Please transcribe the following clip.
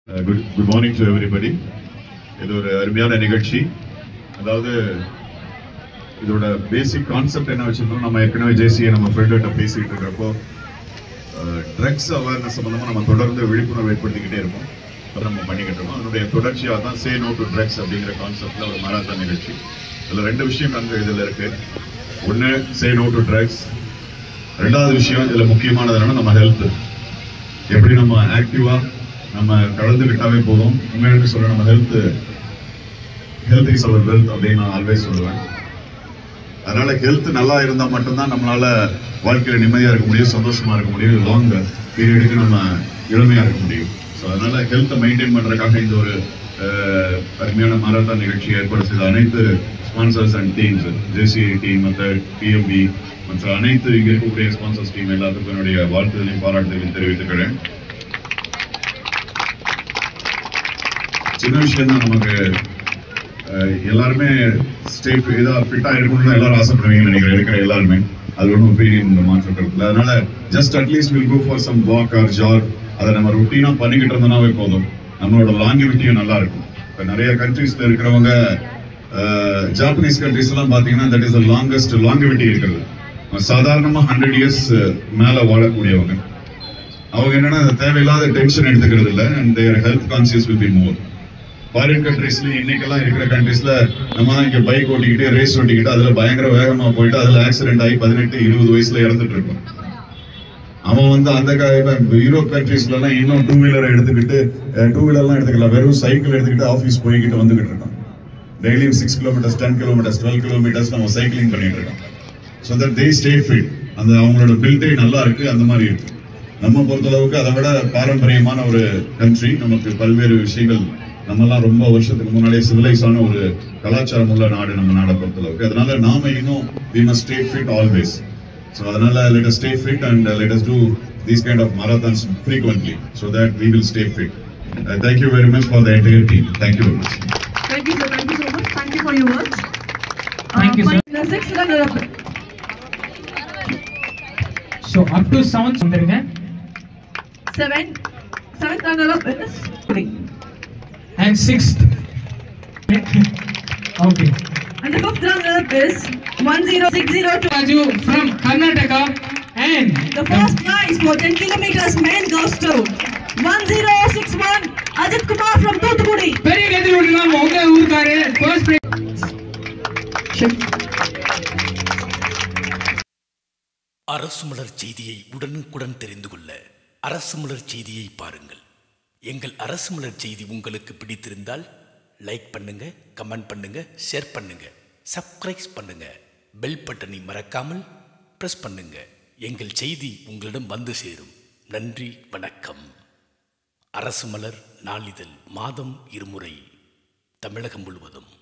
Good good morning to everybody இது ஒரு அருமையான நிகழ்ச்சி அதாவது இதோட பேசிக் கான்செப்ட் என்ன வச்சிருந்தோம் நம்ம ஏற்கனவே ஜேசியை நம்ம ஃப்ரெண்ட்கிட்ட பேசிட்டு இருக்கிறப்போ ட்ரக்ஸ் அவேர்னஸ் சம்பந்தமா நம்ம தொடர்ந்து விழிப்புணர்வு ஏற்படுத்திக்கிட்டே இருப்போம் அதை நம்ம பண்ணிக்கிட்டு இருக்கோம் அதனுடைய தொடர்ச்சியாக தான் சே நோ டு ட்ரக்ஸ் அப்படிங்கிற கான்செப்ட்ல ஒரு மராத்தான் நிகழ்ச்சி இதுல ரெண்டு விஷயம் அந்த இதுல இருக்கு ஒன்னு சே நோ டு ட்ரக்ஸ் ரெண்டாவது விஷயம் இதுல முக்கியமானது என்னன்னா நம்ம ஹெல்த் எப்படி நம்ம ஆக்டிவா நம்ம கலந்துக்கிட்டாவே போதும் உண்மையாக சொல்ல நம்ம health health is our wealth அப்படின்னு நான் ஆல்வேஸ் சொல்லுவேன் அதனால ஹெல்த் நல்லா இருந்தா மட்டும்தான் நம்மளால வாழ்க்கையில நிம்மதியா இருக்க முடியும் சந்தோஷமா இருக்க முடியும் லாங் பீரியடுக்கு நம்ம இளமையா இருக்க முடியும் ஸோ அதனால ஹெல்த்தை மெயின்டைன் பண்றதுக்காக இந்த ஒரு அஹ், அருமையான மாரத்தான் நிகழ்ச்சியை ஏற்பாடு செய்த அனைத்து sponsors and teams JCI team மற்ற பிஎம்பி மற்ற அனைத்து இங்க இருக்கக்கூடிய ஸ்பான்சர்ஸ் டீம் எல்லாத்துக்கும் என்னுடைய வாழ்த்துதலையும் பாராட்டுதலையும் தெரிவித்துக்கிறேன் சின்ன விஷயம் தான் நமக்கு அஹ், எல்லாருமே ஸ்டேட் இதா ஃபிட்டா இருக்கணும்னு எல்லாரும் ஆசைப்படுவீங்கன்னு நினைக்கிறேன் இருக்கிற எல்லாருமே அது ஒன்றும் ஒப்பீனியன் மாற்றம் கருத்துல அதனால just at least will go for some walk or jog அதை நம்ம ருட்டீனா பண்ணிக்கிட்டு இருந்தோம்னாவே போதும் நம்மளோட லாங்கிவிட்டியும் நல்லா இருக்கும் இப்போ நிறைய கண்ட்ரீஸ்ல இருக்கிறவங்க ஜாப்பனீஸ் கண்ட்ரீஸ் எல்லாம் பாத்தீங்கன்னா that is the longest longevity இருக்கிறது சாதாரணமா ஹண்ட்ரட் இயர்ஸ் மேல வாழக்கூடியவங்க அவங்க என்னன்னா அந்த தேவையில்லாத டென்ஷன் எடுத்துக்கிறது இல்ல and their health conscious will be more foreign கண்ட்ரீஸ்ல இன்னைக்கெல்லாம் இருக்கிற கண்ட்ரீஸ்ல நம்ம தான் இங்க பைக் ஓட்டிக்கிட்டு ரேஸ் ஓட்டிக்கிட்டு அதுல பயங்கர வேகமா போயிட்டு அதுல ஆக்சிடென்ட் ஆகி பதினெட்டு இருபது வயசுல இறந்துட்டு இருக்கோம் அவன் வந்து அந்த கா- இப்ப யூரோப் கண்ட்ரீஸ்ல எல்லாம் இன்னும் டூ வீலர் எடுத்துக்கிட்டு டூ வீலர்லாம் எடுத்துக்கலாம் வெறும் சைக்கிள் எடுத்துக்கிட்டு ஆஃபீஸ் போய்கிட்டு வந்துகிட்டு இருக்கோம் டெய்லியும் six kilometres ten kilometres twelve kilometres நம்ம சைக்கிளிங் பண்ணிட்டு இருக்கோம் so that they stay fit அந்த அவங்களோட பில்டே நல்லா இருக்கு அந்த மாதிரி இருக்கு நம்ம பொறுத்தளவுக்கு அதை விட பாரம்பரியமான ஒரு கண்ட்ரி நமக்கு பல்வேறு விஷயங்கள் நம்மலாம் ரொம்ப வருஷத்துக்கு முன்னாடியே சிவிலைஸ் ஆன ஒரு கலாச்சாரம் உள்ள நாடு நம்ம நாடை பொறுத்தளவுக்கு அதனால நாம இன்னும் we must stay fit always so அதனால let us stay fit and uh, let us do these kind of marathons frequently so that we will stay fit. Uh, thank you very much for the entire team. Thank you very much. Thank you, sir. Thank you so much. Thank you for your words. Thank you, sir. for The sixth runner-up. So up to seventh வந்துருங்க Seven. Seventh runner-up is Puri. And sixth okay And the fifth runner-up is one zero six zero two. Raju from Karnataka and The first prize for 10 kilometers men goes to 1061 Ajit Kumar from Thuthukudi. பெரிய கதிரி விடலாம் உங்க ஊருக்காரு first அரசு மலர் செய்தியை உடனுக்குடன் தெரிந்து கொள்ள அரசு மலர் செய்தியை பாருங்கள் எங்கள் அரசு மலர் செய்தி உங்களுக்கு பிடித்திருந்தால் லைக் பண்ணுங்க கமெண்ட் பண்ணுங்க ஷேர் பண்ணுங்க சப்ஸ்கிரைப் பண்ணுங்க பெல் பட்டனை மறக்காமல் பிரஸ் பண்ணுங்க எங்கள் செய்தி உங்களிடம் வந்து சேரும் நன்றி வணக்கம் அரசு மலர் நாளிதழ் மாதம் இருமுறை தமிழகம் முழுவதும்